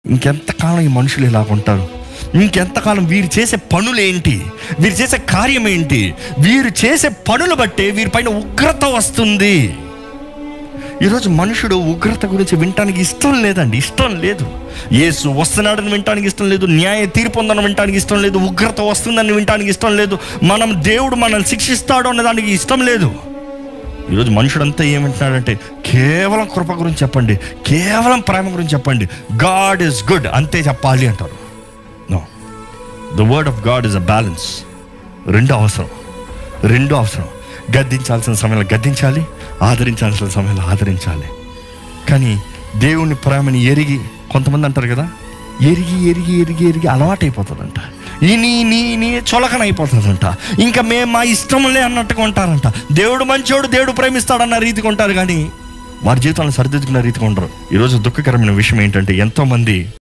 ఇంకెంతకాలం ఈ మనుషులు ఇలా ఉంటారు ఇంకెంతకాలం వీరు చేసే పనులు ఏంటి వీరు చేసే కార్యం ఏంటి వీరు చేసే పనులు బట్టే వీరిపైన ఉగ్రత వస్తుంది ఈరోజు మనుషుడు ఉగ్రత గురించి వినటానికి ఇష్టం లేదండి ఇష్టం లేదు యేసు వస్తున్నాడని వినటానికి ఇష్టం లేదు న్యాయ తీర్పు ఉందని వినటానికి ఇష్టం లేదు ఉగ్రత వస్తుందని వినటానికి ఇష్టం లేదు మనం దేవుడు మనల్ని శిక్షిస్తాడు అనే దానికి ఇష్టం లేదు ఈరోజు మనుషుడంతా ఏమంటున్నాడంటే కేవలం కృప గురించి చెప్పండి కేవలం ప్రేమ గురించి చెప్పండి గాడ్ ఇస్ గుడ్ అంతే చెప్పాలి అంటారు no the word of God is a balance రెండు అవసరం రెండు అవసరం గద్దించాల్సిన సమయంలో గద్దించాలి ఆదరించాల్సిన సమయంలో ఆదరించాలి కానీ దేవుని ప్రేమని ఎరిగి కొంతమంది అంటారు కదా ఎరిగి ఎరిగి ఎరిగి ఎరిగి అలవాటైపోతుందంట ఈ నీ నీ నీ చొలకన అయిపోతుందంట ఇంకా మేము మా ఇష్టంలే అన్నట్టుగా ఉంటారంట దేవుడు మంచోడు దేవుడు ప్రేమిస్తాడన్న రీతిగా ఉంటారు కానీ వారి జీవితాలను సరిదిద్దుకున్న రీతిగా ఉండరు ఈరోజు దుఃఖకరమైన విషయం ఏంటంటే ఎంతోమంది